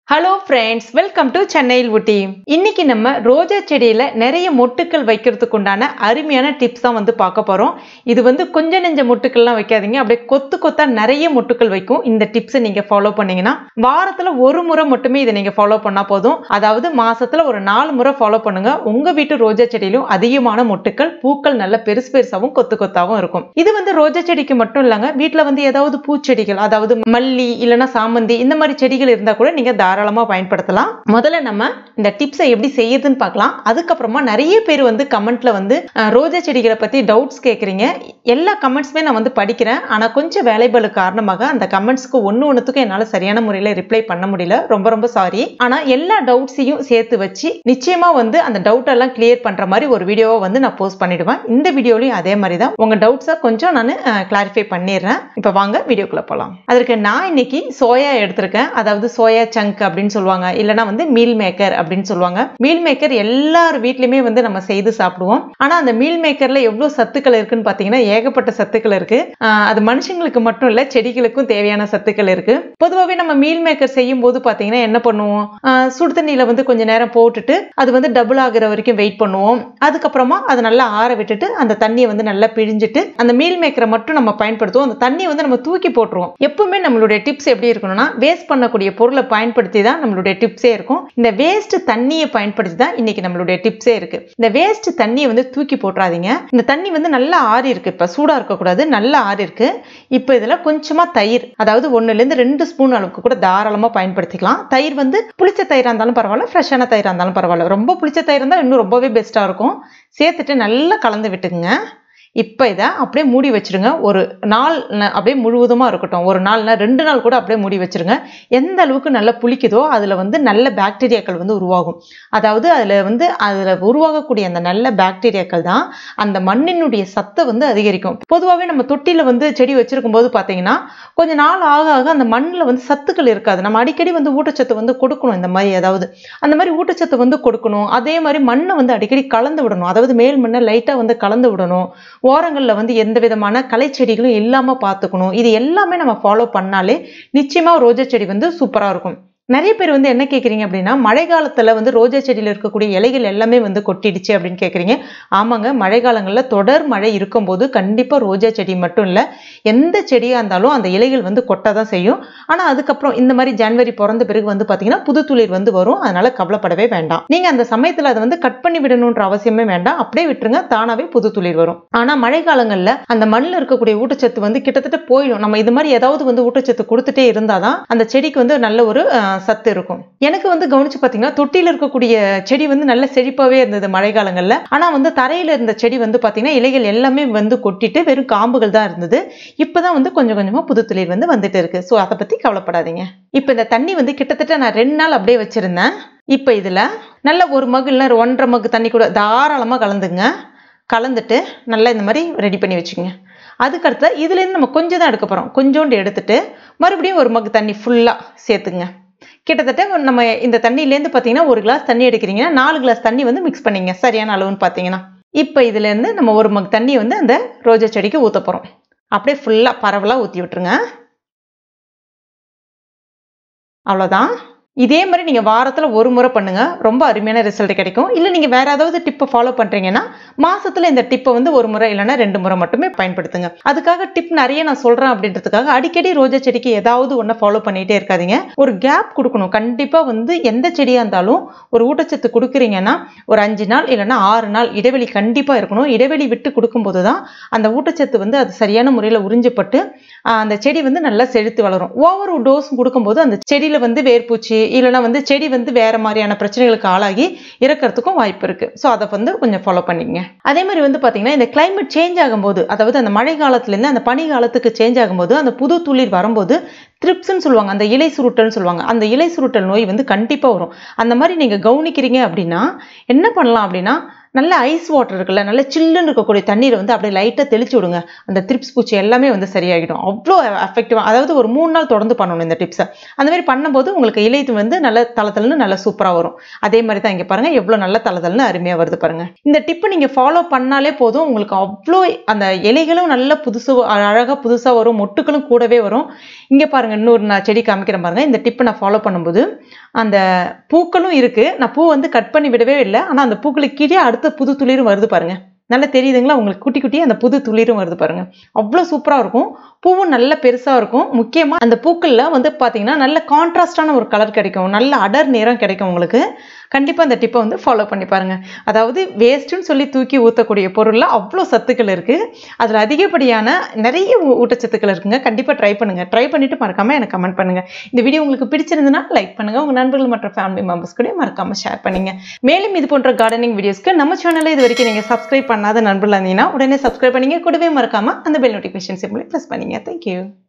hello friends welcome to சென்னையில் ஊட்டி இன்னைக்கு நம்ம ரோஜா செடியில நிறைய மொட்டுக்கள் வைக்கிறதுக்கு உண்டான அருமையான டிப்ஸ் தான் வந்து பார்க்க போறோம் இது வந்து கொஞ்ச நெஞ்ச மொட்டுக்கள்லாம் வைக்காதீங்க அப்படியே கொத்து கொத்தா நிறைய மொட்டுக்கள் வைக்கும் இந்த டிப்ஸை நீங்க ஃபாலோ பண்ணீங்கன்னா வாரத்துல ஒரு முறை மட்டுமே இதை நீங்க ஃபாலோ பண்ணா போதும் அதாவது மாசத்துல ஒரு நாலு முறை ஃபாலோ பண்ணுங்க உங்க வீட்டு ரோஜா செடியிலும் அதிகமான மொட்டுக்கள் பூக்கள் நல்ல பெருசு பெருசாவும் கொத்து கொத்தாவும் இருக்கும் இது வந்து ரோஜா செடிக்கு மட்டும் இல்லைங்க வீட்டுல வந்து ஏதாவது பூச்செடிகள் அதாவது மல்லி இல்லைன்னா சாமந்தி இந்த மாதிரி செடிகள் இருந்தா கூட நீங்க தாராளமா பயன்படுத்தலாம் முதல்ல நம்ம இந்த டிப்ஸை எப்படி செய்யுதுன்னு பார்க்கலாம் அதுக்கப்புறமா நிறைய பேர் வந்து கமெண்ட்ல வந்து அஹ், ரோஜா செடிகளை பத்தி டவுட்ஸ் கேட்குறீங்க எல்லா கமெண்ட்ஸுமே நான் வந்து படிக்கிறேன் ஆனா கொஞ்சம் வேலைபளு காரணமாக அந்த கமெண்ட்ஸ்க்கு ஒன்று ஒன்றுத்துக்கும் என்னால் சரியான முறையில் ரிப்ளை பண்ண முடியல ரொம்ப ரொம்ப சாரி ஆனா எல்லா டவுட்ஸையும் சேர்த்து வச்சு நிச்சயமா வந்து அந்த டவுட் எல்லாம் கிளியர் பண்ற மாதிரி ஒரு வீடியோவை வந்து நான் போஸ்ட் பண்ணிடுவேன் இந்த வீடியோலையும் அதே மாதிரி தான் உங்க டவுட்ஸை கொஞ்சம் நான் கிளாரிஃபை பண்ணிடுறேன் இப்போ வாங்க வீடியோக்குள்ள போகலாம் அதற்கு நான் இன்னைக்கு சோயா எடுத்திருக்கேன் அதாவது சோயா சங்க் அப்படின்னு சொல்லுவாங்க இல்லைன்னா வந்து மீல் மேக்கர் அப்படின்னு சொல்லுவாங்க மீல் மேக்கர் எல்லார் வீட்லயுமே வந்து நம்ம செய்து சாப்பிடுவோம் ஆனா அந்த மீல் மேக்கர்ல எவ்வளவு சத்துக்கள் இருக்குன்னு பாத்தீங்கன்னா ஏகப்பட்ட சத்துக்கள் இருக்கு ஆஹ் அது மனுஷங்களுக்கு மட்டும் இல்ல செடிகளுக்கும் தேவையான சத்துக்கள் இருக்கு பொதுவாகவே நம்ம மீல் மேக்கர் செய்யும் போது பாத்தீங்கன்னா என்ன பண்ணுவோம் ஆஹ் சுடு தண்ணியில வந்து கொஞ்ச நேரம் போட்டுட்டு அது வந்து டபுள் ஆகுற வரைக்கும் வெயிட் பண்ணுவோம் அதுக்கப்புறமா அதை நல்லா ஆற விட்டுட்டு அந்த தண்ணியை வந்து நல்லா பிழிஞ்சிட்டு அந்த மீல் மேக்கரை மட்டும் நம்ம பயன்படுத்துவோம் அந்த தண்ணியை வந்து நம்ம தூக்கி போட்டுருவோம் எப்பவுமே நம்மளுடைய டிப்ஸ் எப்படி இருக்கணும்னா வேஸ்ட் பண்ணக்கூடிய பொருளை பயன்படுத்தி தான் நம்மளுடைய டிப்ஸே இருக்கும் இந்த வேஸ்ட் தண்ணியை பயன்படுத்தி தான் இன்னைக்கு நம்மளுடைய டிப்ஸே இருக்கு இந்த வேஸ்ட் தண்ணியை வந்து தூக்கி போட்டுறாதீங்க இந்த தண்ணி வந்து நல்லா ஆறி இருக்கு இப்ப சூடா இருக்கக்கூடாது நல்லா ஆறி இருக்கு இப்போ இதுல கொஞ்சமா தயிர் அதாவது ஒண்ணுல இருந்து ரெண்டு ஸ்பூன் அளவுக்கு கூட தாராளமா பயன்படுத்திக்கலாம் தயிர் வந்து புளிச்ச தயிரா இருந்தாலும் பரவாயில்ல ஃப்ரெஷ்ஷான தயிரா இருந்தாலும் பரவாயில்ல ரொம்ப புளிச்ச தயிர் இருந்தால் இன்னும் ரொம்பவே பெஸ்டா இருக்கும் சேர்த்துட்டு நல்லா கலந்து விட்டுக்குங்க இப்போ இதை அப்படியே மூடி வச்சிருங்க ஒரு நாள் ந- அப்படியே முழுவதுமாக இருக்கட்டும் ஒரு நாள்னா ரெண்டு நாள் கூட அப்படியே மூடி வச்சிருங்க எந்த அளவுக்கு நல்லா புளிக்குதோ அதில் வந்து நல்ல பாக்டீரியாக்கள் வந்து உருவாகும் அதாவது அதில் வந்து அதில் உருவாகக்கூடிய அந்த நல்ல பாக்டீரியாக்கள் தான் அந்த மண்ணினுடைய சத்தை வந்து அதிகரிக்கும் பொதுவாகவே நம்ம தொட்டியில் வந்து செடி வச்சிருக்கும் போது பார்த்தீங்கன்னா கொஞ்ச நாள் ஆக ஆக அந்த மண்ணில் வந்து சத்துக்கள் இருக்காது நம்ம அடிக்கடி வந்து ஊட்டச்சத்து வந்து கொடுக்கணும் இந்த மாதிரி ஏதாவது அந்த மாதிரி ஊட்டச்சத்து வந்து கொடுக்கணும் அதே மாதிரி மண்ணை வந்து அடிக்கடி கலந்து விடணும் அதாவது மேல் மண்ணை லைட்டாக வந்து கலந்து விடணும் ஓரங்களில் வந்து எந்த விதமான களை செடிகளும் இல்லாமல் பார்த்துக்கணும் இது எல்லாமே நம்ம ஃபாலோ பண்ணாலே நிச்சயமாக ரோஜா செடி வந்து சூப்பராக இருக்கும் நிறைய பேர் வந்து என்ன கேட்குறீங்க அப்படின்னா மழை காலத்தில் வந்து ரோஜா செடியில் இருக்கக்கூடிய இலைகள் எல்லாமே வந்து கொட்டிடுச்சு அப்படின்னு கேட்குறீங்க ஆமாங்க மழை காலங்களில் தொடர் மழை இருக்கும்போது கண்டிப்பாக ரோஜா செடி மட்டும் இல்லை எந்த செடியாக இருந்தாலும் அந்த இலைகள் வந்து கொட்ட தான் செய்யும் ஆனால் அதுக்கப்புறம் இந்த மாதிரி ஜனவரி பிறந்த பிறகு வந்து பார்த்தீங்கன்னா புது துளிர் வந்து வரும் அதனால கவலைப்படவே வேண்டாம் நீங்கள் அந்த சமயத்தில் அதை வந்து கட் பண்ணி விடணுன்ற அவசியமே வேண்டாம் அப்படியே விட்டுருங்க தானாகவே புது துளிர் வரும் ஆனால் மழை காலங்களில் அந்த மண்ணில் இருக்கக்கூடிய ஊட்டச்சத்து வந்து கிட்டத்தட்ட போயிடும் நம்ம இது மாதிரி ஏதாவது வந்து ஊட்டச்சத்து கொடுத்துட்டே இருந்தால் தான் அந்த செடிக்கு வந்து நல்ல ஒரு அஹ், சத்து இருக்கும் எனக்கு வந்து கவனிச்சு பார்த்தீங்கன்னா தொட்டியில் இருக்கக்கூடிய செடி வந்து நல்ல செழிப்பாகவே இருந்தது மழை காலங்களில் ஆனால் வந்து தரையில் இருந்த செடி வந்து பார்த்தீங்கன்னா இலைகள் எல்லாமே வந்து கொட்டிட்டு வெறும் காம்புகள் தான் இருந்தது இப்போதான் வந்து கொஞ்சம் கொஞ்சமாக புது துளிர் வந்து வந்துட்டு இருக்கு ஸோ அதை பற்றி கவலைப்படாதீங்க இப்போ இந்த தண்ணி வந்து கிட்டத்தட்ட நான் ரெண்டு நாள் அப்படியே வச்சிருந்தேன் இப்போ இதில் நல்ல ஒரு மகு இல்லை ஒரு ஒன்றரை மகு தண்ணி கூட தாராளமாக கலந்துங்க கலந்துட்டு நல்லா இந்த மாதிரி ரெடி பண்ணி வச்சுக்கோங்க அதுக்கடுத்து இதுலேருந்து நம்ம கொஞ்சம் தான் எடுக்க போகிறோம் கொஞ்சோண்டு எடுத்துட்டு மறுபடியும் ஒரு மகு தண்ணி ஃபுல்லாக சேர்த்துங்க கிட்டத்தட்ட நம்ம இந்த தண்ணியிலேருந்து பார்த்தீங்கன்னா ஒரு கிளாஸ் தண்ணி எடுக்கிறீங்கன்னா நாலு கிளாஸ் தண்ணி வந்து மிக்ஸ் பண்ணிங்க சரியான அளவுன்னு பார்த்தீங்கன்னா இப்போ இதுலேருந்து நம்ம ஒரு மக் தண்ணி வந்து அந்த ரோஜா செடிக்கு ஊற்ற போகிறோம் அப்படியே ஃபுல்லாக பரவலாக ஊற்றி விட்டுருங்க அவ்வளோதான் இதே மாதிரி நீங்கள் வாரத்தில் ஒரு முறை பண்ணுங்க ரொம்ப அருமையான ரிசல்ட் கிடைக்கும் இல்லை நீங்கள் வேற ஏதாவது டிப்பை ஃபாலோ பண்ணுறீங்கன்னா மாசத்துல இந்த டிப்பை வந்து ஒரு முறை இல்லைன்னா ரெண்டு முறை மட்டுமே பயன்படுத்துங்க அதுக்காக டிப் நிறைய நான் சொல்கிறேன் அப்படின்றதுக்காக அடிக்கடி ரோஜா செடிக்கு ஏதாவது ஒன்று ஃபாலோ பண்ணிகிட்டே இருக்காதீங்க ஒரு கேப் கொடுக்கணும் கண்டிப்பாக வந்து எந்த செடியாக இருந்தாலும் ஒரு ஊட்டச்சத்து கொடுக்குறீங்கன்னா ஒரு அஞ்சு நாள் இல்லைன்னா ஆறு நாள் இடைவெளி கண்டிப்பாக இருக்கணும் இடைவெளி விட்டு கொடுக்கும்போது தான் அந்த ஊட்டச்சத்து வந்து அது சரியான முறையில் உறிஞ்சப்பட்டு ஆஹ், அந்த செடி வந்து நல்லா செழித்து வளரும் ஓவர் டோஸ் கொடுக்கும்போது அந்த செடியில் வந்து வேர்பூச்சி இல்லைன்னா வந்து செடி வந்து வேற மாதிரியான பிரச்சனைகளுக்கு ஆளாகி இறக்கிறதுக்கும் வாய்ப்பு இருக்கு ஸோ அதை வந்து கொஞ்சம் ஃபாலோ பண்ணிக்கங்க அதே மாதிரி வந்து பார்த்தீங்கன்னா இந்த climate சேஞ்ச் ஆகும்போது அதாவது அந்த மழை காலத்துலேருந்து அந்த பனி காலத்துக்கு சேஞ்ச் ஆகும்போது அந்த புது துளிர் வரும்போது த்ரிப்ஸ்ன்னு சொல்லுவாங்க அந்த இலை சுருட்டல்னு சொல்லுவாங்க அந்த இலை சுருட்டல் நோய் வந்து கண்டிப்பாக வரும் அந்த மாதிரி நீங்கள் கவனிக்கிறீங்க அப்படின்னா என்ன பண்ணலாம் அப்படின்னா நல்ல ஐஸ் வாட்டர் இருக்குல்ல நல்ல சில்லுன்னு இருக்கக்கூடிய தண்ணீரை வந்து அப்படியே லைட்டாக தெளிச்சு விடுங்க அந்த த்ரிப்ஸ் பூச்சி எல்லாமே வந்து சரியாகிடும் அவ்வளோ எஃபெக்டிவாக அதாவது ஒரு மூணு நாள் தொடர்ந்து பண்ணணும் இந்த டிப்ஸை அந்த மாதிரி பண்ணும்போது உங்களுக்கு இலை வந்து நல்ல தளத்தலன்னு நல்லா சூப்பராக வரும் அதே மாதிரி தான் இங்கே பாருங்கள் எவ்வளோ நல்ல தளத்தலன்னு அருமையாக வருது பாருங்க இந்த டிப்பை நீங்கள் ஃபாலோ பண்ணாலே போதும் உங்களுக்கு அவ்வளோ அந்த இலைகளும் நல்ல புதுசு அழகாக புதுசாக வரும் மொட்டுகளும் கூடவே வரும் இங்கே பாருங்க இன்னொரு நான் செடி காமிக்கிறேன் பாருங்க இந்த டிப்பை நான் ஃபாலோ பண்ணும்போது அந்த பூக்களும் இருக்கு நான் பூ வந்து கட் பண்ணி விடவே இல்லை ஆனால் அந்த பூக்களுக்கு கீழே அடுத்த புது துளிரும் வருது பாருங்க நல்லா தெரியுதுங்களா உங்களுக்கு குட்டி குட்டி அந்த புது துளிரும் வருது பாருங்க அவ்வளோ சூப்பராக இருக்கும் பூவும் நல்ல பெருசாக இருக்கும் முக்கியமாக அந்த பூக்களில் வந்து பார்த்தீங்கன்னா நல்ல கான்ட்ராஸ்டான ஒரு கலர் கிடைக்கும் நல்ல அடர் நிறம் கிடைக்கும் உங்களுக்கு கண்டிப்பாக அந்த டிப்பை வந்து ஃபாலோ பண்ணி பாருங்க அதாவது வேஸ்ட்டுன்னு சொல்லி தூக்கி ஊற்றக்கூடிய பொருளில் அவ்வளோ சத்துக்கள் இருக்குது அதில் அதிகப்படியான நிறைய ஊ- ஊட்டச்சத்துக்கள் இருக்குங்க கண்டிப்பாக ட்ரை பண்ணுங்க ட்ரை பண்ணிட்டு மறக்காம எனக்கு கமெண்ட் பண்ணுங்க இந்த வீடியோ உங்களுக்கு பிடிச்சிருந்ததுன்னா லைக் பண்ணுங்க உங்க நண்பர்கள் மற்றும் ஃபேமிலி மெம்பர்ஸ் கூட மறக்காம ஷேர் பண்ணுங்க மேலும் இது போன்ற கார்டனிங் வீடியோஸ்க்கு நம்ம சேனலை இது வரைக்கும் நீங்க சப்ஸ்கிரைப் பண்ணாத நண்பர்களாக இருந்தீங்கன்னா உடனே சப்ஸ்கிரைப் பண்ணீங்க கூடவே மறக்காம அந்த பெல் நோட்டிஃபிகேஷன் சிம்பிளை ப்ரெஸ் பண்ணீங்க தேங்க்யூ